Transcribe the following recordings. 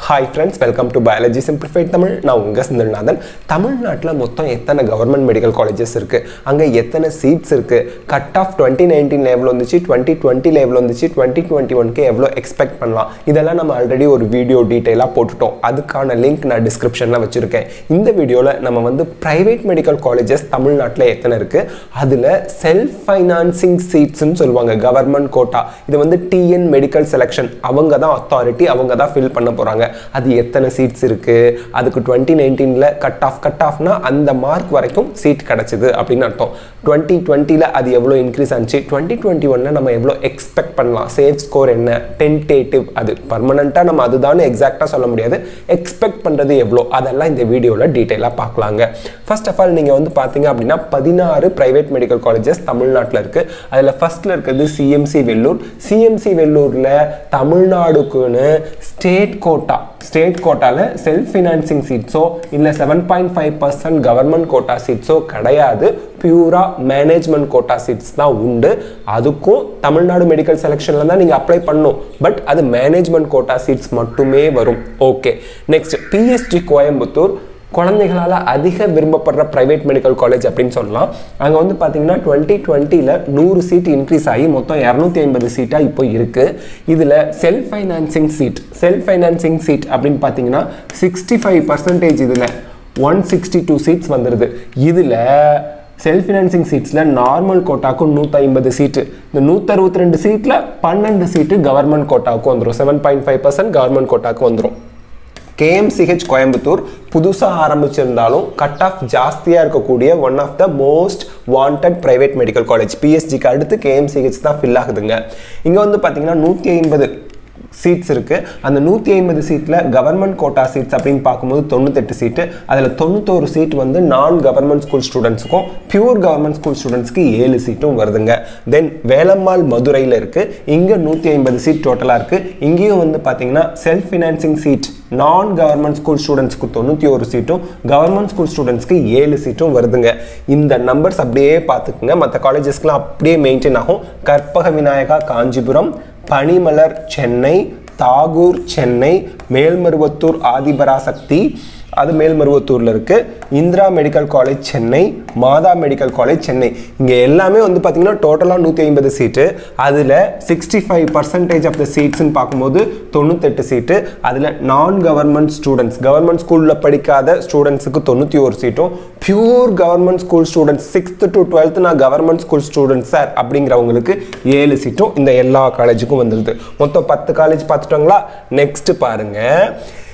hi friends welcome to biology simplified Tamil நான் உங்கள் செந்தில்நாதன் தமிழ்நாட்டில் மொத்தம் எத்தனை கவர்மெண்ட் மெடிக்கல் காலேஜஸ் இருக்குது அங்கே எத்தனை சீட்ஸ் இருக்குது கட் ஆஃப் டுவெண்ட்டி நைன்டீன் எவ்வளோ வந்துச்சு டுவெண்ட்டி டுவெண்ட்டி எவ்வளோ வந்துச்சு டுவெண்ட்டி டுவெண்ட்டி ஒன்க்கு எவ்வளோ எக்ஸ்பெக்ட் பண்ணலாம் இதெல்லாம் நம்ம ஆல்ரெடி ஒரு வீடியோ டீட்டெயிலாக போட்டுட்டோம் அதுக்கான லிங்க் நான் டிஸ்கிரிப்ஷனில் வச்சுருக்கேன் இந்த வீடியோவில் நம்ம வந்து ப்ரைவேட் மெடிக்கல் காலேஜஸ் தமிழ்நாட்டில் எத்தனை இருக்குது அதில் செல்ஃப் ஃபைனான்சிங் சீட்ஸ்னு சொல்லுவாங்க கவர்மெண்ட் கோட்டா இது வந்து டிஎன் மெடிக்கல் செலெக்ஷன் அவங்க தான் அத்தாரிட்டி அவங்க தான் ஃபில் பண்ண போகிறாங்க அது எத்தனை சீட்ஸ் இருக்குது அதுக்கு டுவெண்ட்டி நைன்டீனில் கட் ஆஃப் கட் ஆஃப்னா அந்த மார்க் வரைக்கும் சீட் கிடச்சிது அப்படின்னு அர்த்தம் டுவெண்ட்டி டுவெண்ட்டியில் அது எவ்வளோ இன்க்ரீஸ் ஆச்சு டுவெண்ட்டி டுவெண்ட்டி ஒன்னில் நம்ம எவ்வளோ எக்ஸ்பெக்ட் பண்ணலாம் சேஃப் ஸ்கோர் என்ன டென்டேட்டிவ் அது பர்மனண்ட்டாக நம்ம அதுதான் எக்ஸாக்டாக சொல்ல முடியாது எக்ஸ்பெக்ட் பண்ணுறது எவ்வளோ அதெல்லாம் இந்த வீடியோவில் டீட்டெயிலாக பார்க்கலாங்க ஃபர்ஸ்ட் ஆஃப் ஆல் நீங்கள் வந்து பார்த்தீங்க அப்படின்னா பதினாறு ப்ரைவேட் மெடிக்கல் காலேஜஸ் தமிழ்நாட்டில் இருக்குது அதில் ஃபர்ஸ்ட்டில் இருக்கிறது சிஎம்சி வெள்ளூர் சிஎம்சி வெள்ளூரில் தமிழ்நாடுக்குன்னு ஸ்டேட் கோட்டா ஸ்டேட் கோட்டாவில் செல்ஃப் ஃபினான்சிங் சீட்ஸோ இல்லை seven point five percent government quota சீட்ஸோ கிடையாது பியூரா மேனேஜ்மெண்ட் கோட்டா சீட்ஸ் தான் உண்டு அதுக்கும் தமிழ்நாடு மெடிக்கல் செலெக்ஷனில் தான் நீங்கள் அப்ளை பண்ணணும் பட் அது மேனேஜ்மெண்ட் கோட்டா சீட்ஸ் மட்டுமே வரும் ஓகே நெக்ஸ்ட் பிஎஸ்டி கோயம்புத்தூர் குழந்தைகளால் அதிக விரும்பப்படுற ப்ரைவேட் மெடிக்கல் காலேஜ் அப்படின்னு சொல்லலாம் அங்கே வந்து பார்த்தீங்கன்னா டுவெண்ட்டி டுவெண்ட்டியில் நூறு சீட் இன்க்ரீஸ் ஆகி மொத்தம் இரநூத்தி ஐம்பது சீட்டாக இப்போ இருக்குது இதில் self financing seat self financing seat அப்படின்னு பார்த்தீங்கன்னா சிக்ஸ்டி ஃபைவ் பர்சன்டேஜ் இதில் ஒன் சிக்ஸ்டி டூ சீட்ஸ் வந்துடுது இதில் செல்ஃப் ஃபினான்சிங் சீட்ஸில் நார்மல் கோட்டாக்கும் நூற்றி ஐம்பது சீட்டு இந்த நூற்றறுபத்தி ரெண்டு சீட்டில் பன்னெண்டு சீட்டு கவர்மெண்ட் கோட்டாவுக்கு வந்துடும் seven point five percent government கோட்டாவுக்கு வந்துடும் கேஎம்சிஹெச் கோயம்புத்தூர் புதுசாக ஆரம்பிச்சிருந்தாலும் கட் ஆஃப் ஜாஸ்தியாக இருக்கக்கூடிய one of the most wanted private medical college பிஎஸ்ஜிக்கு அடுத்து கேஎம்சிஹெச் தான் ஃபில் ஆகுதுங்க இங்கே வந்து பார்த்தீங்கன்னா நூற்றி ஐம்பது சீட்ஸ் இருக்குது அந்த நூற்றி ஐம்பது சீட்டில் கவர்மெண்ட் கோட்டா சீட்ஸ் அப்படின்னு பார்க்கும்போது தொண்ணூத்தெட்டு சீட்டு அதில் தொண்ணூத்தோரு சீட் வந்து நான் கவர்மெண்ட் ஸ்கூல் ஸ்டூடெண்ட்ஸுக்கும் பியூர் கவர்மெண்ட் ஸ்கூல் ஸ்டூடெண்ட்ஸ்க்கு ஏழு சீட்டும் வருதுங்க தென் வேலம்மாள் மதுரையில் இருக்குது இங்கே நூற்றி ஐம்பது சீட் டோட்டலாக இருக்குது இங்கேயும் வந்து பார்த்தீங்கன்னா self financing seat non government school ஸ்டூடெண்ட்ஸ்க்கு தொண்ணூற்றி ஒரு சீட்டும் கவர்மெண்ட் ஸ்கூல் ஸ்டூடெண்ட்ஸ்க்கு ஏழு சீட்டும் வருதுங்க இந்த நம்பர்ஸ் அப்படியே பார்த்துக்குங்க மற்ற காலேஜஸ்க்குலாம் அப்படியே மெயின்டைன் ஆகும் கற்பக விநாயகா காஞ்சிபுரம் பனிமலர் சென்னை தாகூர் சென்னை மேல்மருவத்தூர் ஆதிபராசக்தி அது மேல்மருவத்தூரில் இருக்குது இந்திரா மெடிக்கல் காலேஜ் சென்னை மாதா மெடிக்கல் காலேஜ் சென்னை இங்கே எல்லாமே வந்து பார்த்திங்கன்னா டோட்டலாக நூற்றி ஐம்பது சீட்டு அதில் sixty five percentage of the சீட்ஸ்னு பார்க்கும்போது தொண்ணூத்தெட்டு சீட்டு அதில் நான் கவர்மெண்ட் ஸ்டூடெண்ட்ஸ் கவர்மெண்ட் ஸ்கூலில் படிக்காத ஸ்டூடெண்ட்ஸுக்கு தொண்ணூற்றி ஒரு சீட்டும் pure government school students sixth to twelfth non government school students sir அப்படிங்கிறவங்களுக்கு ஏழு சீட்டும் இந்த எல்லா காலேஜுக்கும் வந்துடுது மொத்தம் பத்து காலேஜ் பார்த்துட்டோங்களா நெக்ஸ்ட் பாருங்கள்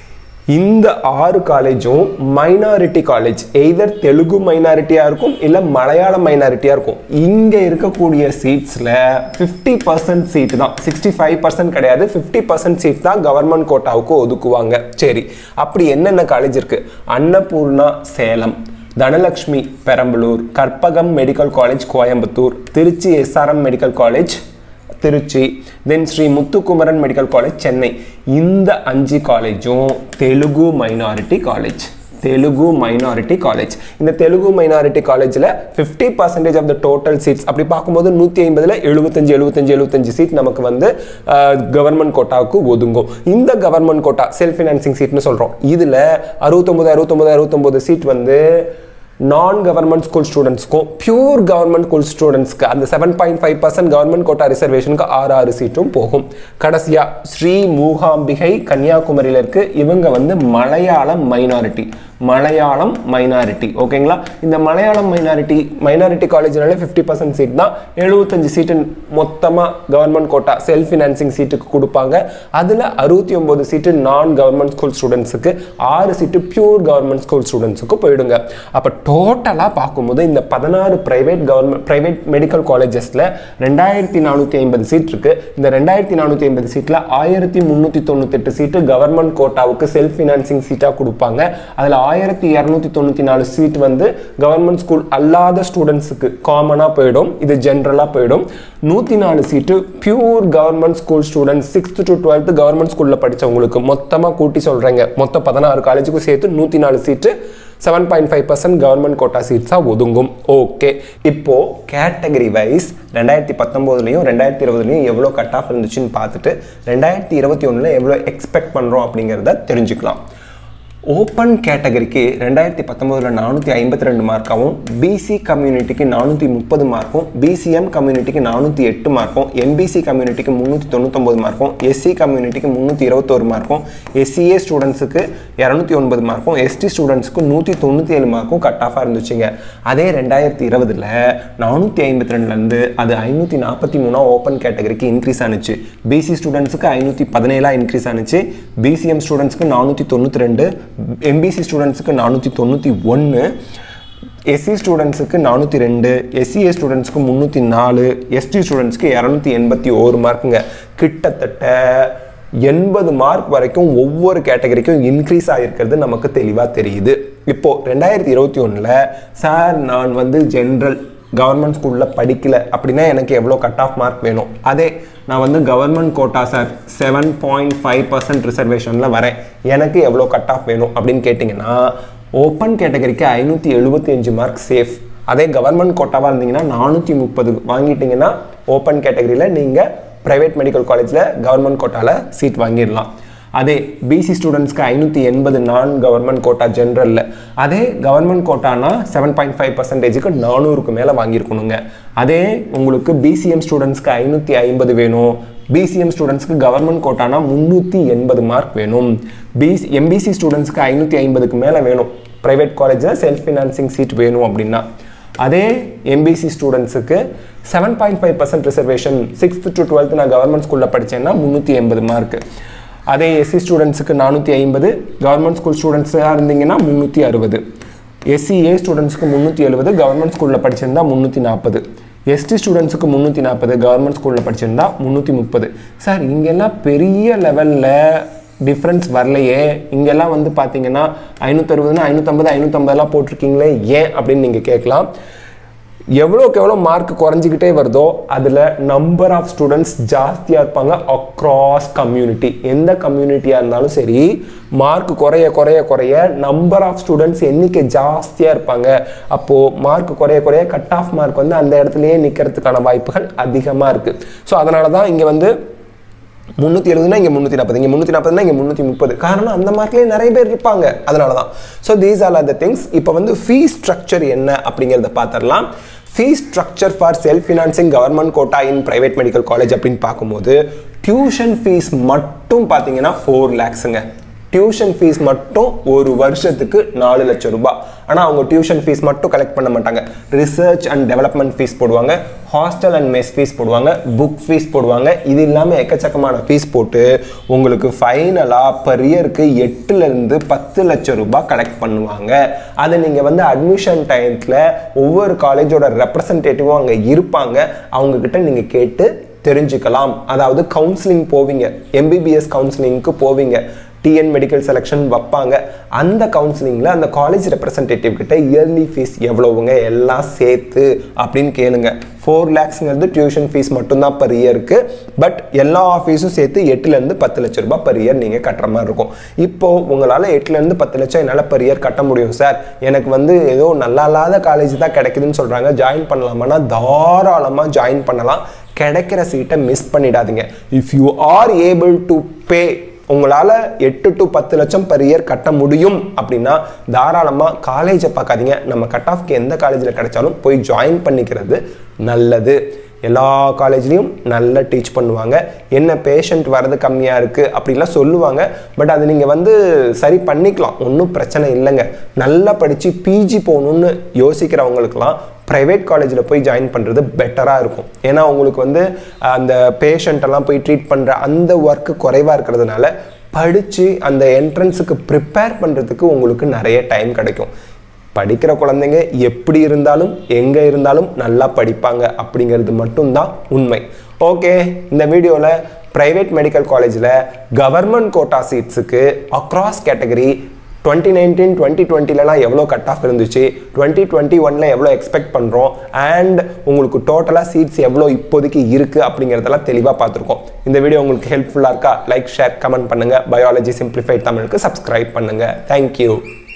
இந்த ஆறு காலேஜும் மைனாரிட்டி காலேஜ் எய்தர் தெலுங்கு மைனாரிட்டியாக இருக்கும் இல்லை மலையாளம் மைனாரிட்டியாக இருக்கும் இங்கே இருக்கக்கூடிய சீட்ஸில் ஃபிஃப்டி பர்சன்ட் சீட் தான் சிக்ஸ்டி ஃபைவ் பர்சன்ட் கிடையாது ஃபிஃப்டி பர்சன்ட் சீட் தான் கவர்மெண்ட் கோட்டாவுக்கு ஒதுக்குவாங்க சரி அப்படி என்னென்ன காலேஜ் இருக்குது Annapoorna Salem Dhanalakshmi Perambalur Karpagam medical college Coimbatore Trichy SRM medical college Trichy then Sri Muthukumaran medical college Chennai இந்த அஞ்சு காலேஜும் Telugu minority college Telugu minority college இந்த தெலுங்கு மைனாரிட்டி காலேஜில் fifty percentage of the total seats அப்படி பார்க்கும்போது நூற்றி ஐம்பதில் எழுபத்தஞ்சு எழுபத்தஞ்சு எழுபத்தஞ்சு சீட் நமக்கு வந்து கவர்மெண்ட் கோட்டாவுக்கு ஒதுங்கும் இந்த கவர்மெண்ட் கோட்டா செல்ஃப் ஃபினான்சிங் சீட்னு சொல்கிறோம் இதில் அறுபத்தொம்பது அறுபத்தொம்பது அறுபத்தொம்பது சீட் வந்து நான் கவர்மெண்ட் ஸ்கூல் ஸ்டூடெண்ட்ஸ்க்கும் பியூர் கவர்மெண்ட் ஸ்கூல் ஸ்டூடெண்ட்ஸ்க்கு அந்த seven point five percent government quota ரிசர்வேஷனுக்கு ஆறு ஆறு சீட்டும் போகும் கடைசியாக ஸ்ரீ மூகாம்பிகை கன்னியாகுமரியில் இருக்கு இவங்க வந்து மலையாளம் மைனாரிட்டி மலையாளம் மைனாரிட்டி ஓகேங்களா இந்த மலையாளம் மைனாரிட்டி மைனாரிட்டி காலேஜ்னாலே ஃபிஃப்டி பர்சன்ட் சீட் தான் எழுபத்தஞ்சு சீட்டு மொத்தமாக கவர்மெண்ட் கோட்டா செல்ஃப் ஃபினான்சிங் சீட்டுக்கு கொடுப்பாங்க அதில் அறுபத்தி ஒம்பது சீட்டு நான் கவர்மெண்ட் ஸ்கூல் ஸ்டூடெண்ட்ஸுக்கு ஆறு சீட்டு பியூர் கவர்மெண்ட் ஸ்கூல் ஸ்டூடெண்ட்ஸுக்கு போயிடுங்க அப்போ டோட்டலாக பார்க்கும்போது இந்த பதினாறு ப்ரைவேட் கவர்மெண்ட் ப்ரைவேட் மெடிக்கல் காலேஜஸில் ரெண்டாயிரத்தி நானூற்றி ஐம்பது சீட் இருக்குது இந்த ரெண்டாயிரத்தி நானூற்றி ஐம்பது சீட்டில் ஆயிரத்தி முந்நூற்றி தொண்ணூத்தெட்டு சீட்டு கவர்மெண்ட் கோட்டாவுக்கு செல்ஃப் ஃபினான்சிங் சீட்டாக கொடுப்பாங்க அதில் ஆயிரத்தி இரநூத்தி தொண்ணூற்றி நாலு சீட் வந்து கவர்மெண்ட் ஸ்கூல் அல்லாத ஸ்டூடெண்ட்ஸுக்கு காமனாக போயிடும் இது ஜென்ரலாக போயிடும் நூற்றி நாலு seat pure government school students sixth to twelfth government ஸ்கூலில் படித்தவங்களுக்கு மொத்தமாக கூட்டி சொல்கிறேங்க மொத்தம் பதினாறு காலேஜுக்கும் சேர்த்து நூற்றி நாலு seat seven point five percent government quota சீட்ஸாக ஒதுங்கும் ஓகே இப்போது கேட்டகரி வைஸ் ரெண்டாயிரத்தி பத்தொம்போதுலையும் ரெண்டாயிரத்தி இருபதுலையும் எவ்வளோ கட் ஆஃப் இருந்துச்சுன்னு பார்த்துட்டு ரெண்டாயிரத்தி இருபத்தி ஒன்றில் எவ்வளோ எக்ஸ்பெக்ட் பண்ணுறோம் அப்படிங்கிறத தெரிஞ்சுக்கலாம் ஓப்பன் கேட்டகரிக்கு ரெண்டாயிரத்தி பத்தொம்போதில் நானூற்றி ஐம்பத்தி ரெண்டு மார்க்காகவும் பிசி கம்யூனிட்டிக்கு நானூற்றி முப்பது மார்க்கும் பிசிஎம் கம்யூனிட்டிக்கு நானூற்றி எட்டு மார்க்கும் எம்பிசி கம்யூனிட்டிக்கு முந்நூற்றி தொண்ணூத்தொம்பது மார்க்கும் எஸ்சி கம்யூனிட்டிக்கு முந்நூற்றி இருபத்தோரு மார்க்கும் எஸ்சிஏ ஸ்டூடெண்ட்ஸுக்கு இரநூத்தி ஒன்பது மார்க்கும் எஸ்டி ஸ்டூடெண்ட்ஸுக்கு நூற்றி தொண்ணூற்றி ஏழு மார்க்கும் கட் ஆஃபாக இருந்துச்சுங்க அதே ரெண்டாயிரத்தி இருபதில் நானூற்றி ஐம்பத்தி ரெண்டுலேருந்து அது ஐநூற்றி நாற்பத்தி மூணா ஓப்பன் கேட்டகரிக்கு இன்க்ரீஸ் ஆனுச்சு பிசி ஸ்டூடெண்ட்ஸுக்கு ஐநூற்றி பதினேழாக இன்க்ரீஸ் ஆனுச்சு பிசிஎம் ஸ்டூடெண்ட்ஸ்க்கு நானூற்றி தொண்ணூற்றி ரெண்டு எம்பிசி ஸ்டூடெண்ட்ஸுக்கு நானூற்றி தொண்ணூற்றி ஒன்று எஸ்சி ஸ்டூடெண்ட்ஸுக்கு நானூற்றி ரெண்டு எஸ்சிஏ ஸ்டூடெண்ட்ஸ்க்கு முந்நூற்றி நாலு எஸ்டி ஸ்டூடெண்ட்ஸ்க்கு இரநூத்தி எண்பத்தி ஓரு மார்க்குங்க கிட்டத்தட்ட எண்பது மார்க் வரைக்கும் ஒவ்வொரு கேட்டகரிக்கும் இன்க்ரீஸ் ஆகிருக்கிறது நமக்கு தெளிவாக தெரியுது இப்போது ரெண்டாயிரத்தி இருபத்தி ஒன்றில் சார் நான் வந்து ஜென்ரல் கவர்மெண்ட் ஸ்கூலில் படிக்கல அப்படின்னா எனக்கு எவ்வளோ கட் ஆஃப் மார்க் வேணும் அதே நான் வந்து government quota sir seven point five percent ரிசர்வேஷனில் வரேன் எனக்கு எவ்வளோ கட் ஆஃப் வேணும் அப்படின்னு கேட்டிங்கன்னா ஓப்பன் கேட்டகரிக்கு ஐநூற்றி எழுபத்தி அஞ்சு மார்க் சேஃப் அதே கவர்மெண்ட் கோட்டாவாக இருந்தீங்கன்னா நானூற்றி முப்பது வாங்கிட்டீங்கன்னா ஓப்பன் கேட்டகரியில் நீங்கள் ப்ரைவேட் மெடிக்கல் காலேஜில் கவர்மெண்ட் கோட்டாவில் சீட் வாங்கிடலாம் அதே பிசி ஸ்டூடெண்ட்ஸ்க்கு ஐநூற்றி எண்பது நான் கவர்மெண்ட் கோட்டா ஜென்ரலில் அதே கவர்மெண்ட் கோட்டானா செவன் பாயிண்ட் ஃபைவ் பர்சன்டேஜுக்கு நானூறுக்கு மேலே வாங்கியிருக்கணுங்க அதே உங்களுக்கு பிசிஎம் ஸ்டூடெண்ட்ஸ்க்கு ஐநூற்றி ஐம்பது வேணும் பிசிஎம் ஸ்டூடெண்ட்ஸ்க்கு கவர்மெண்ட் கோட்டானா முந்நூற்றி எண்பது மார்க் வேணும் பிசி எம்பிசி ஸ்டூடெண்ட்ஸ்க்கு ஐநூற்றி ஐம்பதுக்கு மேலே வேணும் ப்ரைவேட் காலேஜில் செல்ஃப் ஃபினான்சிங் சீட் வேணும் அப்படின்னா அதே எம்பிசி ஸ்டூடெண்ட்ஸுக்கு seven point five percent reservation sixth to twelfth நான் கவர்மெண்ட் ஸ்கூலில் படித்தேன்னா முந்நூற்றி எண்பது மார்க்கு அதே எஸ்சி ஸ்டூடெண்ட்ஸுக்கு நானூற்றி ஐம்பது கவர்மெண்ட் ஸ்கூல் ஸ்டூடெண்ட்ஸாக இருந்தீங்கன்னா முந்நூற்றி அறுபது எஸ்சிஏ ஸ்டூடெண்ட்ஸ்க்கு முந்நூற்றி எழுபது கவர்மெண்ட் ஸ்கூலில் படிச்சிருந்தா முந்நூற்றி நாற்பது எஸ்டி ஸ்டூடெண்ட்ஸுக்கு முந்நூற்றி நாற்பது கவர்மெண்ட் ஸ்கூலில் படிச்சிருந்தா முந்நூற்றி முப்பது சார் இங்கெல்லாம் பெரிய லெவலில் டிஃப்ரென்ஸ் வரலையே இங்கெல்லாம் வந்து பார்த்தீங்கன்னா ஐநூற்றறுபதுனா ஐநூற்றம்பது ஐநூற்றம்பதெல்லாம் போட்டிருக்கீங்களே ஏன் அப்படின்னு நீங்கள் கேட்கலாம் எவ்வளோக்கு எவ்வளோ மார்க் குறைஞ்சிக்கிட்டே வருதோ அதில் நம்பர் ஆஃப் ஸ்டூடெண்ட்ஸ் ஜாஸ்தியாக இருப்பாங்க அக்ராஸ் கம்யூனிட்டி எந்த கம்யூனிட்டியாக இருந்தாலும் சரி மார்க் குறைய குறைய குறைய நம்பர் ஆஃப் ஸ்டூடெண்ட்ஸ் எண்ணிக்கை ஜாஸ்தியாக இருப்பாங்க அப்போது மார்க் குறைய குறைய கட் ஆஃப் மார்க் வந்து அந்த இடத்துலையே நிற்கிறதுக்கான வாய்ப்புகள் அதிகமாக இருக்குது ஸோ அதனால தான் இங்கே வந்து முந்நூற்றி எழுபதுனா இங்கே முந்நூற்றி நாற்பது இங்கே முந்நூற்றி நாற்பதுனா இங்கே முந்நூற்றி முப்பது காரணம் அந்த மார்க்லேயே நிறைய பேர் இருப்பாங்க அதனால தான் so these are are the things இப்போ வந்து ஃபீஸ் ஸ்ட்ரக்சர் என்ன அப்படிங்கிறத பார்த்துடலாம் fees structure for self financing government quota in private medical college அப்படின்னு பார்க்கும்போது டியூஷன் ஃபீஸ் மட்டும் பார்த்தீங்கன்னா ஃபோர் லேக்ஸுங்க டியூஷன் ஃபீஸ் மட்டும் ஒரு வருஷத்துக்கு நாலு லட்சம் ரூபாய் ஆனால் அவங்க டியூஷன் ஃபீஸ் மட்டும் கலெக்ட் பண்ண மாட்டாங்க ரிசர்ச் அண்ட் டெவலப்மெண்ட் ஃபீஸ் போடுவாங்க ஹாஸ்டல் அண்ட் மெஸ் ஃபீஸ் போடுவாங்க புக் ஃபீஸ் போடுவாங்க இது இல்லாமல் எக்கச்சக்கமான ஃபீஸ் போட்டு உங்களுக்கு ஃபைனலாக பர் இயருக்கு எட்டுலேருந்து பத்து லட்சம் ரூபாய் கலெக்ட் பண்ணுவாங்க அதை நீங்கள் வந்து அட்மிஷன் டயத்தில் ஒவ்வொரு காலேஜோட ரெப்ரசன்டேட்டிவும் அங்கே இருப்பாங்க அவங்கக்கிட்ட நீங்கள் கேட்டு தெரிஞ்சுக்கலாம் அதாவது கவுன்சிலிங் போவீங்க எம்பிபிஎஸ் கவுன்சிலிங்க்கு போவீங்க டிஎன் மெடிக்கல் செலெக்ஷன் வைப்பாங்க அந்த கவுன்சிலிங்கில் அந்த காலேஜ் ரெப்ரசன்டேட்டிவ் கிட்ட இயர்லி ஃபீஸ் எவ்வளவுங்க எல்லாம் சேர்த்து அப்படின்னு கேளுங்க ஃபோர் லேக்ஸ்ங்கிறது டியூஷன் ஃபீஸ் மட்டும்தான் பர் இயருக்கு பட் எல்லா ஃபீஸும் சேர்த்து எட்டுலேருந்து பத்து லட்ச ரூபாய் பர் இயர் நீங்கள் கட்டுற மாதிரி இருக்கும் இப்போது உங்களால் எட்டுலேருந்து பத்து லட்சம் என்னால் பர் இயர் கட்ட முடியும் சார் எனக்கு வந்து ஏதோ நல்லா இல்லாத காலேஜ் தான் கிடைக்குதுன்னு சொல்கிறாங்க ஜாயின் பண்ணலாமான்னா தாராளமாக ஜாயின் பண்ணலாம் கிடைக்கிற சீட்டை மிஸ் பண்ணிடாதீங்க if you are able to pay உங்களால் எட்டு டு பத்து லட்சம் பர் இயர் கட்ட முடியும் அப்படின்னா தாராளமாக காலேஜை பார்க்காதீங்க நம்ம கட் ஆஃப்க்கு எந்த காலேஜில் கிடைச்சாலும் போய் ஜாயின் பண்ணிக்கிறது நல்லது எல்லா காலேஜ்லேயும் நல்லா டீச் பண்ணுவாங்க என்ன பேஷண்ட் வர்றது கம்மியாக இருக்குது அப்படிலாம் சொல்லுவாங்க பட் அது நீங்கள் வந்து சரி பண்ணிக்கலாம் ஒன்றும் பிரச்சனை இல்லைங்க நல்லா படித்து பிஜி போகணுன்னு யோசிக்கிறவங்களுக்கெல்லாம் ப்ரைவேட் காலேஜில் போய் ஜாயின் பண்ணுறது பெட்டராக இருக்கும் ஏன்னா உங்களுக்கு வந்து அந்த பேஷண்ட்டெல்லாம் போய் ட்ரீட் பண்ணுற அந்த ஒர்க்கு குறைவாக இருக்கிறதுனால படித்து அந்த என்ட்ரன்ஸுக்கு ப்ரிப்பேர் பண்ணுறதுக்கு உங்களுக்கு நிறைய டைம் கிடைக்கும் படிக்கிற குழந்தைங்க எப்படி இருந்தாலும் எங்கே இருந்தாலும் நல்லா படிப்பாங்க அப்படிங்கிறது மட்டும்தான் உண்மை ஓகே இந்த வீடியோவில் ப்ரைவேட் மெடிக்கல் காலேஜில் கவர்மெண்ட் கோட்டா சீட்ஸுக்கு across category twenty nineteen twenty டுவெண்ட்டிலலாம் எவ்வளோ கட் ஆஃப் இருந்துச்சு டுவெண்ட்டி டுவெண்ட்டி ஒனில் எவ்வளோ எக்ஸ்பெக்ட் பண்ணுறோம் அண்ட் உங்களுக்கு டோட்டலாக சீட்ஸ் எவ்வளோ இப்போதைக்கு இருக்குது அப்படிங்கிறதெல்லாம் தெளிவாக பார்த்துருக்கோம் இந்த வீடியோ உங்களுக்கு ஹெல்ப்ஃபுல்லாக இருக்கா லைக் ஷேர் கமெண்ட் பண்ணுங்கள் பயாலஜி சிம்பிளிஃபைட் தமிழுக்கு சப்ஸ்கிரைப் பண்ணுங்கள் தேங்க்யூ